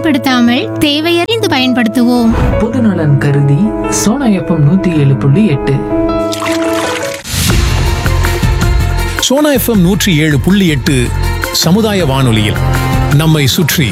பயன்படுத்தாமல் தேவையறிந்து பயன்படுத்துவோம் பொதுநலன் கருதி சோனா எஃப்எம் நூத்தி ஏழு புள்ளி எட்டு சோனா எஃப்எம் நூற்றி ஏழு புள்ளி எட்டு சமுதாய வானொலியில் நம்மை சுற்றி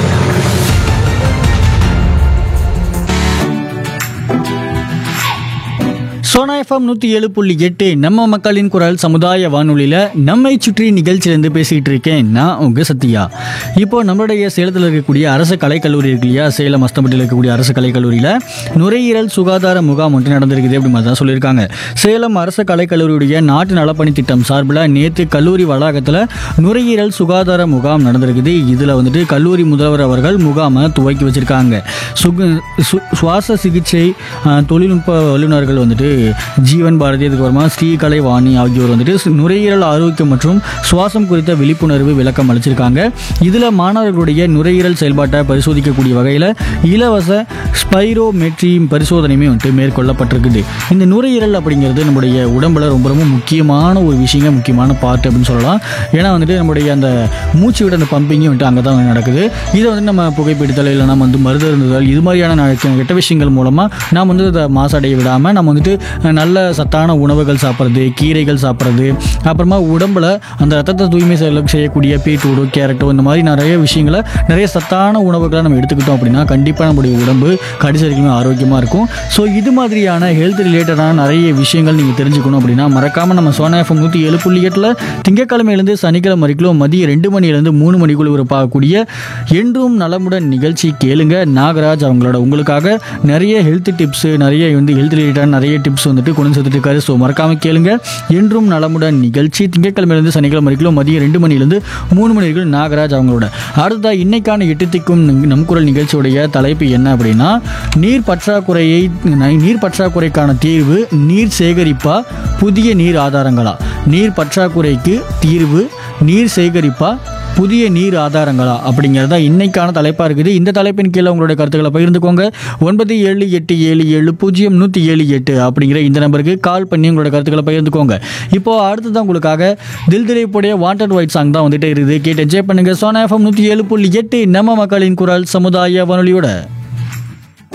சோனா எஃப்எம் நூற்றி ஏழு புள்ளி எட்டு நம்ம மக்களின் குரல் சமுதாய வானொலியில் நம்மை சுற்றி நிகழ்ச்சியிலேருந்து பேசிகிட்டு இருக்கேன் நான் உங்கள் சத்யா இப்போ நம்மளுடைய சேலத்தில் இருக்கக்கூடிய அரசு கலைக்கல்லூரி இருக்கு இல்லையா சேலம் அஸ்தம்பட்டியில் இருக்கக்கூடிய அரசு கலைக்கல்லூரியில் நுரையீரல் சுகாதார முகாம் ஒன்று நடந்திருக்குது அப்படி மாதிரி தான் சொல்லியிருக்காங்க சேலம் அரசு கலைக்கல்லூரியுடைய நாட்டு நலப்பணி திட்டம் சார்பில் நேற்று கல்லூரி வளாகத்தில் நுரையீரல் சுகாதார முகாம் நடந்திருக்குது இதில் வந்துட்டு கல்லூரி முதல்வர் அவர்கள் முகாமை துவக்கி வச்சிருக்காங்க சுகு சு- சுவாச சிகிச்சை அஹ், தொழில்நுட்ப வல்லுநர்கள் வந்துட்டு ஜீவன் பாரதி அதுக்கப்புறமா ஸ்ரீகலை வாணி ஆகியோர் வந்துட்டு சு- நுரையீரல் ஆரோக்கியம் மற்றும் சுவாசம் குறித்த விழிப்புணர்வு விளக்கம் அளிச்சிருக்காங்க இதில் மாணவர்களுடைய நுரையீரல் செயல்பாட்டை பரிசோதிக்கக்கூடிய வகையில் இலவச ஸ்பைரோமெட்ரி பரிசோதனையுமே வந்துட்டு மேற்கொள்ளப்பட்டிருக்குது இந்த நுரையீரல் அப்படிங்கிறது நம்முடைய உடம்புல ரொம்ப ரொம்ப முக்கியமான ஒரு விஷயங்க முக்கியமான பார்ட் அப்படின்னு சொல்லலாம் ஏன்னா வந்துட்டு நம்முடைய அந்த மூச்சு விட அந்த பம்பிங்கும் வந்துட்டு அங்கே தான் நடக்குது இதை வந்து நம்ம புகைப்பிடித்தல் இல்லை நம்ம வந்து மருந்து இருந்ததால் இது மாதிரியான ந- கெட்ட விஷயங்கள் மூலமாக நாம் வந்து அதை மாசடைய விடாமல் நம்ம வந்துட்டு அஹ், நல்ல சத்தான உணவுகள் சாப்பிட்றது கீரைகள் சாப்பிட்றது அப்புறமா உடம்புல அந்த ரத்தத்தை தூய்மை செய்ய செய்யக்கூடிய பீட்ரூட்டோ கேரட்டோ இந்த மாதிரி நிறைய விஷயங்களை நிறைய சத்தான உணவுகளை நம்ம எடுத்துக்கிட்டோம் அப்படின்னா கண்டிப்பாக நம்முடைய உடம்பு கடைசி வரைக்குமே ஆரோக்கியமாக இருக்கும் ஸோ இது மாதிரியான ஹெல்த் ரிலேட்டடான நிறைய விஷயங்கள் நீங்கள் தெரிஞ்சுக்கணும் அப்படின்னா மறக்காமல் நம்ம சோனா எஃப்எம் நூற்றி ஏழு புள்ளி எட்டில் திங்கக்கிழமையிலேருந்து சனிக்கிழமை வரைக்கும் மதியம் ரெண்டு மணிலேருந்து மூணு மணிக்குள்ள ஒரு பார்க்கக்கூடிய என்றும் நலமுடன் நிகழ்ச்சி கேளுங்க நாகராஜ் அவங்களோட உங்களுக்காக நிறைய ஹெல்த் டிப்ஸு நிறைய வந்து ஹெல்த் ரிலேட்டடான நிறைய டிப்ஸ் வந்துட்டு கொண்டு சேர்த்துட்டு இருக்காரு ஸோ மறக்காம கேளுங்க என்றும் நலமுடன் நிகழ்ச்சி திங்கட்கிழமையிலேருந்து சனிக்கிழமை வரைக்கும் மதியம் ரெண்டு மணிலேருந்து மூணு மணி வரைக்கும் நாகராஜ் அவங்களோட அடுத்ததா இன்னைக்கான எட்டு திக்கும் நம் குரல் நிகழ்ச்சியுடைய தலைப்பு என்ன அப்படின்னா நீர் பற்றாக்குறையை நீர் பற்றாக்குறைக்கான தீர்வு நீர் சேகரிப்பா புதிய நீர் ஆதாரங்களா நீர் பற்றாக்குறைக்கு தீர்வு நீர் சேகரிப்பா புதிய நீர் ஆதாரங்களா அப்படிங்கிறதா இன்னைக்கான தலைப்பாக இருக்குது இந்த தலைப்பின் கீழே உங்களுடைய கருத்துக்களை பகிர்ந்துக்கோங்க ஒன்பது ஏழு எட்டு ஏழு ஏழு பூஜ்ஜியம் நூற்றி ஏழு எட்டு அப்படிங்கிற இந்த நம்பருக்கு கால் பண்ணி உங்களோட கருத்துக்களை பகிர்ந்துக்கோங்க இப்போ அடுத்ததான் உங்களுக்காக தில் திரைப்புடைய வாண்டட் ஒயிட் சாங் தான் வந்துட்டு இருக்குது கேட்டு என்ஜாய் பண்ணுங்க சோனா எஃப்எம் நூற்றி ஏழு புள்ளி எட்டு நம்ம மக்களின் குரல் சமுதாய வானொலியோட